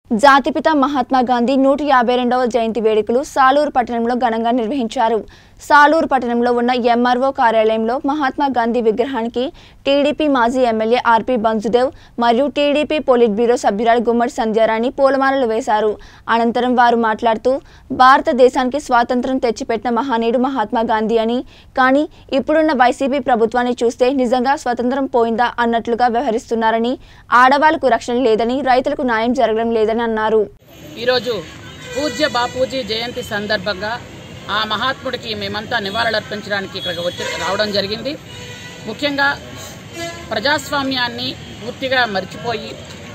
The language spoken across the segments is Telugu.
జాతిపిత మహాత్మా గాంధీ నూట యాభై రెండవ జయంతి వేడుకలు సాలూరు పట్టణంలో ఘనంగా నిర్వహించారు సాలూరు పట్టణంలో ఉన్న ఎంఆర్ఓ కార్యాలయంలో మహాత్మా గాంధీ విగ్రహానికి టీడీపీ మాజీ ఎమ్మెల్యే ఆర్పి బంజుదేవ్ మరియు టీడీపీ పోలిట్ బ్యూరో సభ్యురాలు గుమ్మడి సంధ్యారాణి పూలమాలలు వేశారు అనంతరం వారు మాట్లాడుతూ భారతదేశానికి స్వాతంత్రం తెచ్చిపెట్టిన మహానీయుడు మహాత్మా గాంధీ అని కానీ ఇప్పుడున్న వైసీపీ ప్రభుత్వాన్ని చూస్తే నిజంగా స్వతంత్రం పోయిందా అన్నట్లుగా వ్యవహరిస్తున్నారని ఆడవాళ్లకు రక్షణ లేదని రైతులకు న్యాయం జరగడం లేదని అన్నారు ఈరోజు పూజ్య బాపూజీ జయంతి సందర్భంగా ఆ మహాత్ముడికి మేమంతా నివాళులర్పించడానికి ఇక్కడికి వచ్చి రావడం జరిగింది ముఖ్యంగా ప్రజాస్వామ్యాన్ని పూర్తిగా మర్చిపోయి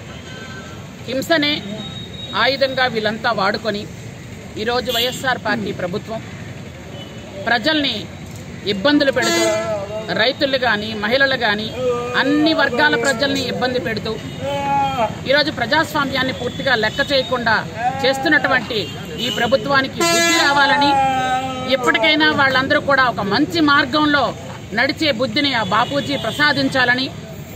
హింసనే ఆయుధంగా వీళ్ళంతా వాడుకొని ఈరోజు వైఎస్ఆర్ పార్టీ ప్రభుత్వం ప్రజల్ని ఇబ్బందులు పెడుతూ రైతులు కానీ మహిళలు కానీ అన్ని వర్గాల ప్రజల్ని ఇబ్బంది పెడుతూ ఈరోజు ప్రజాస్వామ్యాన్ని పూర్తిగా లెక్క చేయకుండా చేస్తున్నటువంటి ఈ ప్రభుత్వానికి బుద్ధి రావాలని ఇప్పటికైనా వాళ్ళందరూ కూడా ఒక మంచి మార్గంలో నడిచే బుద్ధిని ఆ బాపూజీ ప్రసాదించాలని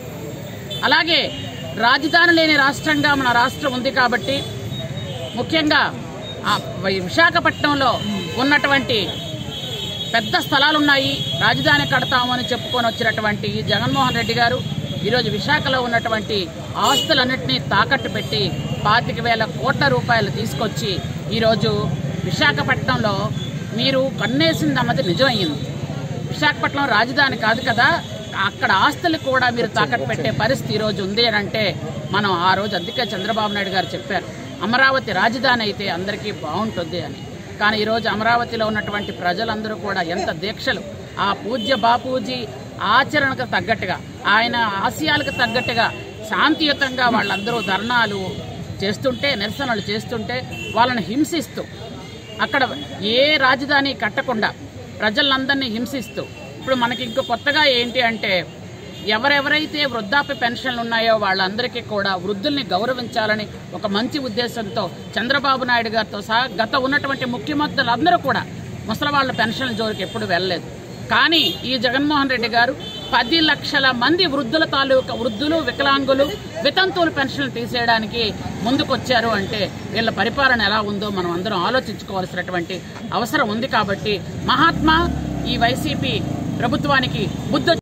అలాగే రాజధాని లేని రాష్ట్రంగా మన రాష్ట్రం ఉంది కాబట్టి ముఖ్యంగా ఆ విశాఖపట్నంలో ఉన్నటువంటి పెద్ద స్థలాలున్నాయి రాజధాని కడతామని చెప్పుకొని వచ్చినటువంటి ఈ జగన్మోహన్ రెడ్డి గారు ఈరోజు విశాఖలో ఉన్నటువంటి ఆస్తులన్నింటినీ తాకట్టు పెట్టి పాతిక వేల కోట్ల రూపాయలు తీసుకొచ్చి ఈరోజు విశాఖపట్నంలో మీరు కన్నేసింది అన్నది నిజమయ్యింది విశాఖపట్నం రాజధాని కాదు కదా అక్కడ ఆస్తులు కూడా మీరు తాకట్టు పెట్టే పరిస్థితి ఈరోజు ఉంది అని అంటే మనం ఆ రోజు అందుకే చంద్రబాబు నాయుడు గారు చెప్పారు అమరావతి రాజధాని అయితే అందరికీ బాగుంటుంది అని కానీ ఈరోజు అమరావతిలో ఉన్నటువంటి ప్రజలందరూ కూడా ఎంత దీక్షలు ఆ పూజ్య బాపూజీ ఆచరణకు తగ్గట్టుగా ఆయన ఆశయాలకు తగ్గట్టుగా శాంతియుతంగా వాళ్ళందరూ ధర్నాలు చేస్తుంటే నిరసనలు చేస్తుంటే వాళ్ళని హింసిస్తూ అక్కడ ఏ రాజధాని కట్టకుండా ప్రజలందరినీ హింసిస్తూ ఇప్పుడు మనకి ఇంకో కొత్తగా ఏంటి అంటే ఎవరెవరైతే వృద్ధాప్య పెన్షన్లు ఉన్నాయో వాళ్ళందరికీ కూడా వృద్ధుల్ని గౌరవించాలని ఒక మంచి ఉద్దేశంతో చంద్రబాబు నాయుడు గారితో సహా గత ఉన్నటువంటి ముఖ్యమంత్రులు అందరూ కూడా ముసలి వాళ్ళ పెన్షన్ల జోలికి ఎప్పుడు వెళ్ళలేదు కానీ ఈ జగన్మోహన్ రెడ్డి గారు పది లక్షల మంది వృద్ధుల తాలూకా వృద్ధులు వికలాంగులు వితంతువుల పెన్షన్లు తీసేయడానికి ముందుకొచ్చారు అంటే వీళ్ళ పరిపాలన ఎలా ఉందో మనం అందరం ఆలోచించుకోవాల్సినటువంటి అవసరం ఉంది కాబట్టి మహాత్మా ఈ వైసీపీ ప్రభుత్వానికి బుద్ధి